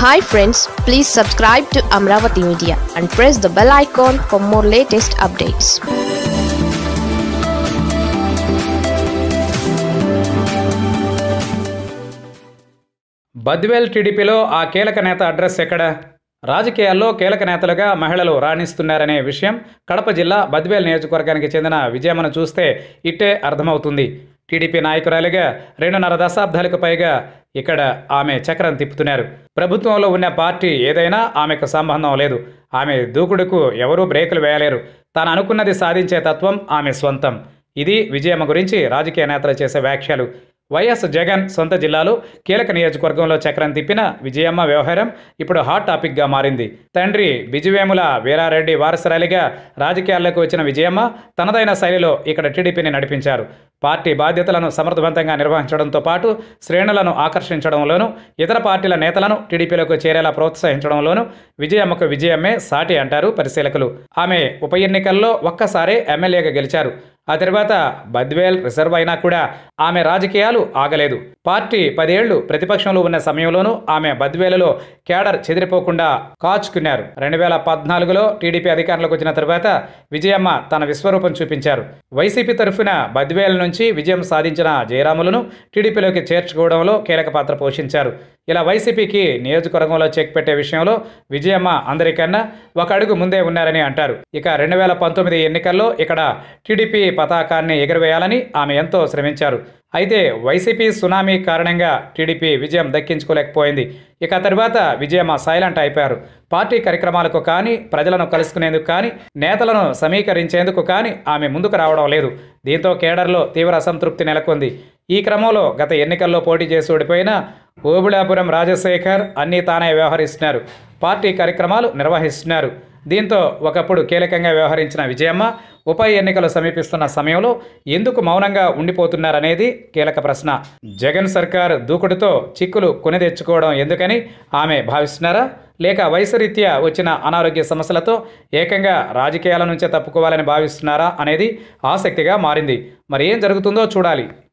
hi friends please subscribe to Amaravati media and press the bell icon for more latest updates Badvel టీడీపీలో ఆ కీలక నేత address ఎక్కడ రాజకీయాల్లో కీలక నేతలుగా మహిళలు రాణిస్తున్నారనే విషయం కడప జిల్లా బద్వేల్ నియోజకవర్గానికి చెందిన విజయమ్మను చూస్తే ఇట్టే అర్థమవుతుంది టీడీపీ నాయకురాలిగా రెండున్నర దశాబ్దాలకు పైగా ఇక్కడ ఆమె చక్రం తిప్పుతున్నారు ప్రభుత్వంలో ఉన్న పార్టీ ఏదైనా ఆమెకు సంబంధం లేదు ఆమె దూకుడుకు ఎవరూ బ్రేకులు వేయలేరు తాను అనుకున్నది సాధించే తత్వం ఆమె స్వంతం ఇది విజయమ్మ గురించి రాజకీయ నేతలు చేసే వ్యాఖ్యలు వైఎస్ జగన్ సొంత జిల్లాలో కీలక నియోజకవర్గంలో చక్రం తిప్పిన విజయమ్మ వ్యవహారం ఇప్పుడు హాట్ టాపిక్గా మారింది తండ్రి బిజువేముల వీరారెడ్డి వారసురాలిగా రాజకీయాల్లోకి వచ్చిన విజయమ్మ తనదైన శైలిలో ఇక్కడ టీడీపీని నడిపించారు పార్టీ బాధ్యతలను సమర్థవంతంగా నిర్వహించడంతో పాటు శ్రేణులను ఆకర్షించడంలోనూ ఇతర పార్టీల నేతలను టీడీపీలోకి చేరేలా ప్రోత్సహించడంలోనూ విజయమ్మకు విజయమ్మే సాటి అంటారు పరిశీలకులు ఆమె ఉప ఎన్నికల్లో ఒక్కసారే ఎమ్మెల్యేగా గెలిచారు ఆ తర్వాత బద్వేల్ రిజర్వ్ అయినా కూడా ఆమె రాజకీయాలు ఆగలేదు పార్టీ పదేళ్లు ప్రతిపక్షంలో ఉన్న సమయంలోనూ ఆమె బద్వేలులో కేడర్ చెదిరిపోకుండా కాచుకున్నారు రెండు వేల పద్నాలుగులో టీడీపీ అధికారంలోకి వచ్చిన తర్వాత విజయమ్మ తన విశ్వరూపం చూపించారు వైసీపీ తరఫున బద్వేల్ నుంచి విజయం సాధించిన జయరాములను టీడీపీలోకి చేర్చుకోవడంలో కీలక పాత్ర పోషించారు ఇలా వైసీపీకి నియోజకవర్గంలో చెక్ పెట్టే విషయంలో విజయమ్మ అందరికన్నా ఒక అడుగు ముందే ఉన్నారని అంటారు ఇక రెండు వేల పంతొమ్మిది ఎన్నికల్లో ఇక్కడ టీడీపీ పతాకాన్ని ఎగురవేయాలని ఆమె ఎంతో శ్రమించారు అయితే వైసీపీ సునామీ కారణంగా టీడీపీ విజయం దక్కించుకోలేకపోయింది ఇక తర్వాత విజయమ్మ సైలెంట్ అయిపోయారు పార్టీ కార్యక్రమాలకు కానీ ప్రజలను కలుసుకునేందుకు కానీ నేతలను సమీకరించేందుకు కానీ ఆమె ముందుకు రావడం లేదు దీంతో కేడర్లో తీవ్ర అసంతృప్తి నెలకొంది ఈ క్రమంలో గత ఎన్నికల్లో పోటీ చేసి ఓడిపోయిన ఓబుళాపురం రాజశేఖర్ అన్నీ తానే వ్యవహరిస్తున్నారు పార్టీ కార్యక్రమాలు నిర్వహిస్తున్నారు దీంతో ఒకప్పుడు కీలకంగా వ్యవహరించిన విజయమ్మ ఉప ఎన్నికలు సమీపిస్తున్న సమయంలో ఎందుకు మౌనంగా ఉండిపోతున్నారనేది కీలక ప్రశ్న జగన్ సర్కార్ దూకుడుతో చిక్కులు కొని తెచ్చుకోవడం ఎందుకని ఆమె భావిస్తున్నారా లేక వయసురీత్యా వచ్చిన అనారోగ్య సమస్యలతో ఏకంగా రాజకీయాల నుంచే తప్పుకోవాలని భావిస్తున్నారా అనేది ఆసక్తిగా మారింది మరి ఏం జరుగుతుందో చూడాలి